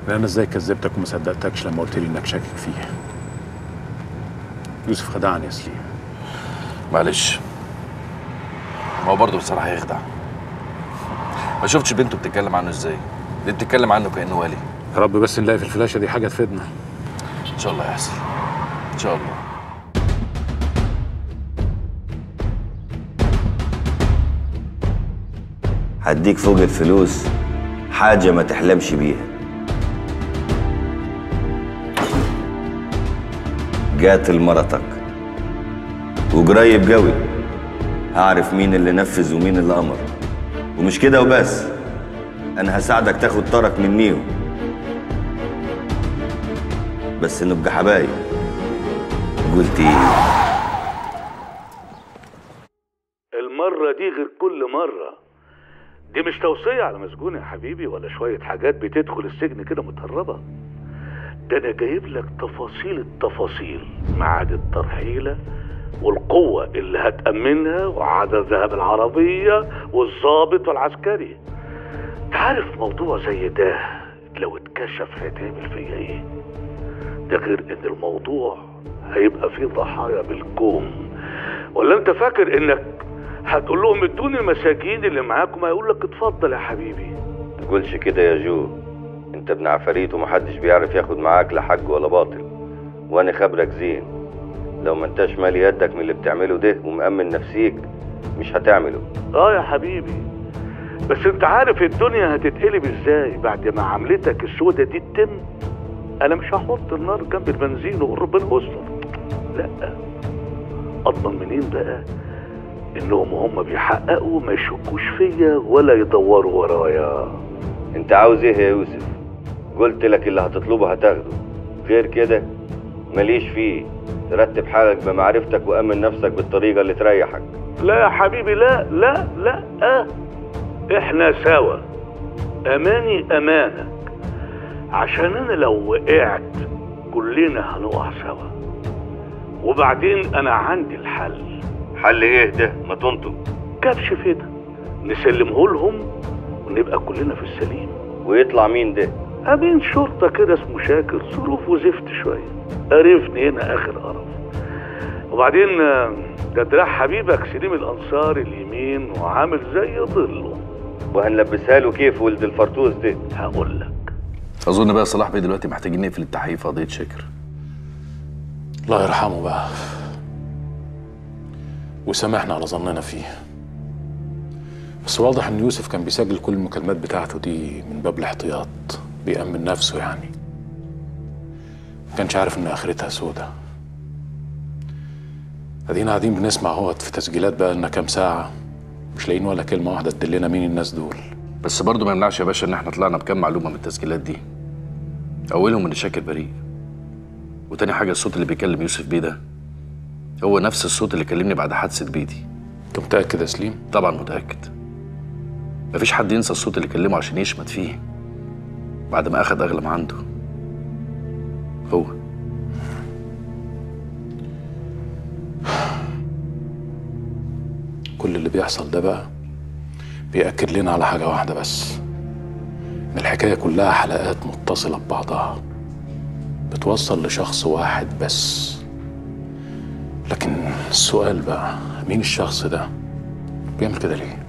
انا ازاي كذبتك وما صدقتكش لما قلت لي انك شاكك فيه يوسف خدعني يا سليم معلش ما هو برضه بصراحه يخدع ما شفتش بنته بتتكلم عنه ازاي دي بتتكلم عنه كانه والي يا رب بس نلاقي في الفلاشه دي حاجه تفيدنا ان شاء الله يحصل ان شاء الله هديك فوق الفلوس حاجة ما تحلمش بيها قاتل مرتك وقريب قوي هعرف مين اللي نفذ ومين اللي أمر ومش كده وبس أنا هساعدك تاخد طرك منيهم بس نبقى حبايب قلت ايه المرة دي غير كل مرة دي مش توصية على مسجون يا حبيبي ولا شوية حاجات بتدخل السجن كده متهربة ده أنا جايب لك تفاصيل التفاصيل ميعاد الترحيلة والقوة اللي هتأمنها وعدد ذهب العربية والضابط والعسكري انت عارف موضوع زي ده لو اتكشف هيتعمل فيا ايه ده غير ان الموضوع هيبقى فيه ضحايا بالكوم ولا انت فاكر انك هتقول لهم ادوني المساجين اللي معاكم هيقول لك اتفضل يا حبيبي تقولش كده يا جو انت ابن عفاريت ومحدش بيعرف ياخد معاك لا حج ولا باطل وانا خبرك زين لو ما انتش مالي يدك من اللي بتعمله ده ومأمن نفسيك مش هتعمله اه يا حبيبي بس انت عارف الدنيا هتتقلب ازاي بعد ما عملتك السودة دي تتم انا مش هحط النار جنب البنزين واقول ربنا يستر لا اضمن منين بقى انهم هم بيحققوا ما يشكوش فيا ولا يدوروا ورايا انت عاوز ايه يا يوسف قلت لك اللي هتطلبه هتاخده غير كده ماليش فيه ترتب حالك بمعرفتك وأمن نفسك بالطريقة اللي تريحك لا يا حبيبي لا لا لا آه. احنا سوا اماني امانك عشان انا لو وقعت كلنا هنقع سوا وبعدين انا عندي الحل حل ايه ده ما تنطق كبش فدا نسلمه لهم ونبقى كلنا في السليم ويطلع مين ده امين شرطه كده اسمه شاكر ظروفه زفت شويه قرفني هنا اخر قرف وبعدين آه، ده دراع حبيبك سليم الانصار اليمين وعامل زي ظله وهنلبسها له كيف ولد الفرطوس ده هقول لك اظن بقى صلاح بيه دلوقتي محتاجين نقفل التحقيق في قضيه شاكر الله يرحمه بقى وسامحنا على ظننا فيه بس واضح ان يوسف كان بيسجل كل المكالمات بتاعته دي من باب الاحتياط بيأمن نفسه يعني ما كانش عارف ان اخرتها سودة ادينا قاعدين بنسمع اهوت في تسجيلات بقى لنا كام ساعة مش لاقيين ولا كلمة واحدة تدلنا مين الناس دول بس برضه ما يمنعش يا باشا ان احنا طلعنا بكام معلومه من التسجيلات دي اولهم ان شاكر بريء وتاني حاجه الصوت اللي بيكلم يوسف بيه ده هو نفس الصوت اللي كلمني بعد حادثه بيدي انت متأكد يا سليم؟ طبعا متاكد مفيش حد ينسى الصوت اللي كلمه عشان يشمت فيه بعد ما اخد اغلى ما عنده هو كل اللي بيحصل ده بقى بيأكد لنا على حاجة واحدة بس إن الحكاية كلها حلقات متصلة ببعضها بتوصل لشخص واحد بس لكن السؤال بقى مين الشخص ده؟ بيعمل كده ليه؟